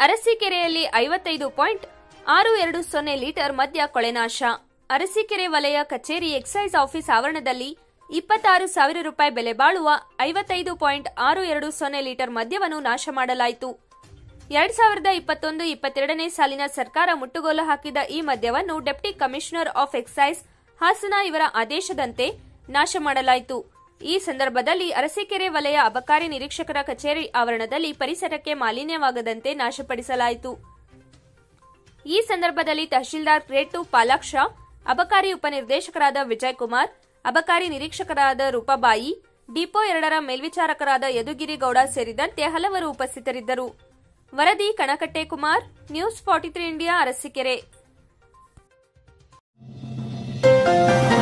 ಅರಸೀಕೆರೆಯಲ್ಲಿ ಐವತ್ತೈದು ಪಾಯಿಂಟ್ ಆರು ಎರಡು ಸೊನ್ನೆ ಲೀಟರ್ ಮದ್ಯ ಕೊಳೆನಾಶ ಅರಸೀಕೆರೆ ವಲಯ ಕಚೇರಿ ಎಕ್ಸೈಸ್ ಆಫೀಸ್ ಆವರಣದಲ್ಲಿ ಇಪ್ಪತ್ತಾರು ಸಾವಿರ ರೂಪಾಯಿ ಬೆಲೆ ಬಾಳುವ ಐವತ್ತೈದು ಪಾಯಿಂಟ್ ಆರು ಎರಡು ಸೊನ್ನೆ ಲೀಟರ್ ಮದ್ಯವನ್ನು ನಾಶ ಮಾಡಲಾಯಿತು ಎರಡ್ ಸಾವಿರದ ಇಪ್ಪತ್ತೊಂದು ಇಪ್ಪತ್ತೆರಡನೇ ಸಾಲಿನ ಸರ್ಕಾರ ಮುಟ್ಟುಗೋಲು ಹಾಕಿದ ಈ ಮದ್ಯವನ್ನು deputy commissioner of excise Hassan ಇವರ ಆದೇಶದಂತೆ ನಾಶ ಮಾಡಲಾಯಿತು ಈ ಸಂದರ್ಭದಲ್ಲಿ ಅರಸೀಕೆರೆ ವಲಯ ಅಬಕಾರಿ ನಿರೀಕ್ಷಕರ ಕಚೇರಿ ಆವರಣದಲ್ಲಿ ಪರಿಸರಕ್ಕೆ ಮಾಲಿನ್ಯವಾಗದಂತೆ ನಾಶಪಡಿಸಲಾಯಿತು ಈ ಸಂದರ್ಭದಲ್ಲಿ ತಹಶೀಲ್ದಾರ್ ಗ್ರೇಡ್ ಟು ಪಾಲಾಕ್ಷ ಅಬಕಾರಿ ಉಪನಿರ್ದೇಶಕರಾದ ವಿಜಯ್ ಕುಮಾರ್ ಅಬಕಾರಿ ನಿರೀಕ್ಷಕರಾದ ರೂಪಾಬಾಯಿ ಡಿಪೋ ಎರಡರ ಮೇಲ್ವಿಚಾರಕರಾದ ಯದುಗಿರಿ ಗೌಡ ಸೇರಿದಂತೆ ಹಲವರು ಉಪಸ್ಥಿತರಿದ್ದರು ವರದಿ Kanakatte Kumar news forty three India Arsikere